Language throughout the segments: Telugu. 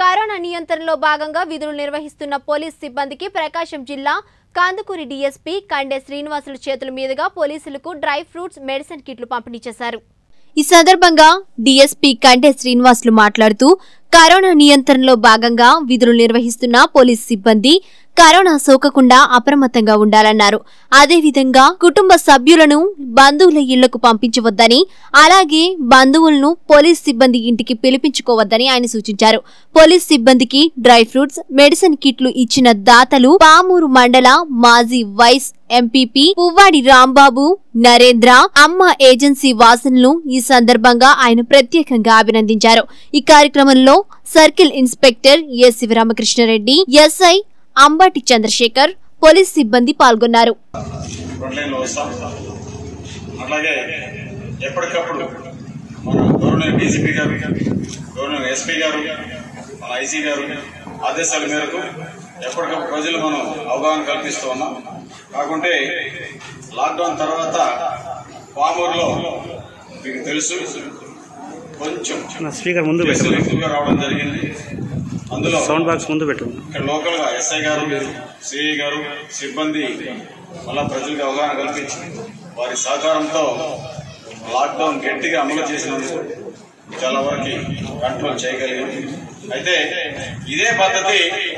కరోనా నియంత్రణలో భాగంగా విధులు నిర్వహిస్తున్న పోలీస్ సిబ్బందికి ప్రకాశం జిల్లా కాందుకూరి డీఎస్పీ కండే శ్రీనివాసులు చేతుల మీదుగా పోలీసులకు డ్రై ఫ్రూట్స్ మెడిసిన్ కిట్లు పంపిణీ చేశారు ఈ సందర్భంగా డీఎస్పీ కండే శ్రీనివాసులు మాట్లాడుతూ కరోనా నియంత్రణలో భాగంగా విధులు నిర్వహిస్తున్న పోలీస్ సిబ్బంది కరోనా సోకకుండా అప్రమత్తంగా ఉండాలన్నారు అదేవిధంగా కుటుంబ సభ్యులను బంధువుల ఇళ్లకు పంపించవద్దని అలాగే బంధువులను పోలీస్ సిబ్బంది ఇంటికి పిలిపించుకోవద్దని ఆయన సూచించారు పోలీస్ సిబ్బందికి డ్రై ఫ్రూట్స్ మెడిసిన్ కిట్లు ఇచ్చిన దాతలు పామూరు మండల మాజీ వైస్ ఎంపీపీ పువ్వాడి రాంబాబు నరేంద్ర అమ్మ ఏజెన్సీ వాసనలు ఈ సందర్భంగా ఆయన ప్రత్యేకంగా అభినందించారు ఈ కార్యక్రమంలో circle inspector S Sivaramakrishnareddy SI Ambati Chandrasekhar police సిబ్బంది పాల్గొన్నారు ఫ్రంట్ లైన్లో వస్తాం అట్లాగే ఎప్పటికప్పుడు మన గవర్నర్ డీజీపీ గారు గవర్నర్ ఎస్పీ గారు మన ఐసీ గారు ఆదేశాల మేరకు ఎప్పటికప్పుడు ప్రజలు మనం అవగాహన కల్పిస్తూ ఉన్నాం కాకుంటే లాక్డౌన్ తర్వాత పామూరులో మీకు తెలుసు కొంచెం నా స్పీకర్ ముందు కేసులు పెట్టు ఎక్కువగా రావడం జరిగింది అందులో సౌండ్ బాక్స్ ముందు పెట్టు ఇక్కడ లోకల్ గా ఎస్ఐ గారు సిఐ గారు సిబ్బంది మళ్ళా ప్రజలకు అవగాహన కల్పించి వారి సహకారంతో లాక్డౌన్ గట్టిగా అమలు చేసినందుకు చాలా వరకు కంట్రోల్ చేయగలిగాం అయితే ఇదే పద్ధతి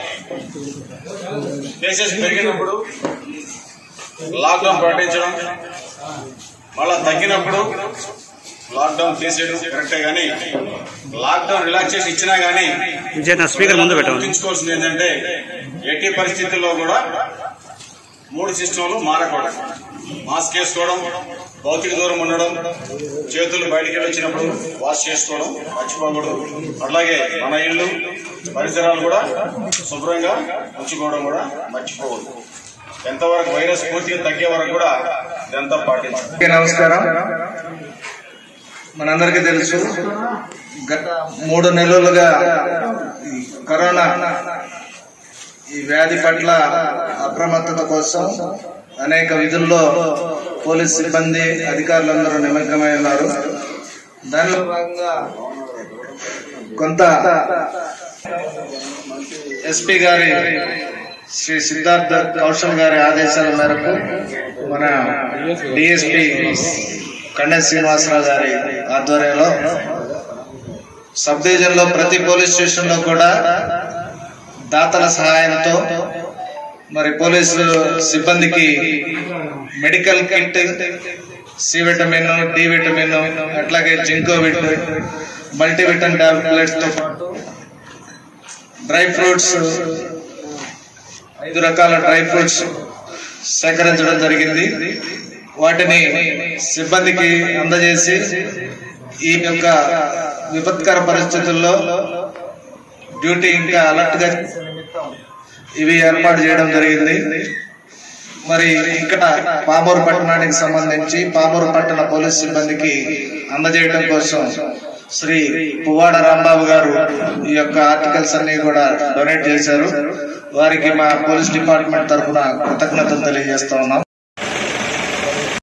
కేసెస్ పెరిగినప్పుడు లాక్డౌన్ ప్రకటించడం మళ్ళా తగ్గినప్పుడు లాక్డౌన్ తీసేయడం కరెక్టే కానీ లాక్డౌన్ రిలాక్సేషన్ ఇచ్చినా గానీ విజయ్ నా స్పీకర్ ముందు పెట్టు గుర్తుంచుకోవాల్సింది ఏంటంటే ఎట్టి పరిస్థితుల్లో కూడా మూడు సిస్టంలు మారకూడదు మాస్క్ వేసుకోవడం భౌతిక దూరం ఉండడం చేతులు బయటికి వెళ్ళి వచ్చినప్పుడు వాష్ చేసుకోవడం మర్చిపోకూడదు అట్లాగే మన ఇల్లు పరిసరాలు కూడా శుభ్రంగా ఉంచుకోవడం కూడా మర్చిపోకూడదు ఎంతవరకు వైరస్ పూర్తిగా తగ్గే వరకు కూడా ఇదంతా పాటించాలి అందరికీ నమస్కారం మనందరికీ తెలుసు గత మూడు నెలలుగా ఈ కరోనా ఈ వ్యాధి పట్ల అప్రమత్తత కోసం అనేక విధుల్లో పోలీస్ సిబ్బంది అధికారులందరూ నిమగ్నమై ఉన్నారు దానిలో భాగంగా కొంత ఎస్పీ గారి శ్రీ సిద్ధార్థ కౌశల్ గారి ఆదేశాల మేరకు మన డిఎస్పి కండ శ్రీనివాసరావు గారి ఆధ్వర్యంలో సబ్ డివిజన్ లో ప్రతి పోలీస్ స్టేషన్ లో కూడా దాతల సహాయంతో మరి పోలీసులు సిబ్బందికి medical kit C vitamin D vitamin అట్లాగే జింకోవిట్ మల్టీవిటమిన్ టాబ్లెట్స్ తో పాటు డ్రై ఫ్రూట్స్ ఐదు రకాల డ్రై ఫ్రూట్స్ సేకరించడం జరిగింది వాటిని సిబ్బందికి అందజేసి ఈ యొక్క విపత్కర పరిస్థితుల్లో డ్యూటీ ఇంకా అలర్ట్ గా చేసే నిమిత్తం ఇవి ఏర్పాటు చేయడం జరిగింది మరి ఇక్కడ పామూరు పట్టణానికి సంబంధించి పామూరు పట్టణ పోలీస్ సిబ్బందికి అందజేయడం కోసం శ్రీ పువ్వాడ రాంబాబు గారు ఈ యొక్క ఆర్టికల్స్ అన్ని కూడా డొనేట్ చేశారు వారికి మా పోలీస్ డిపార్ట్మెంట్ తరఫున కృతజ్ఞతలు తెలియజేస్తా ఉన్నాం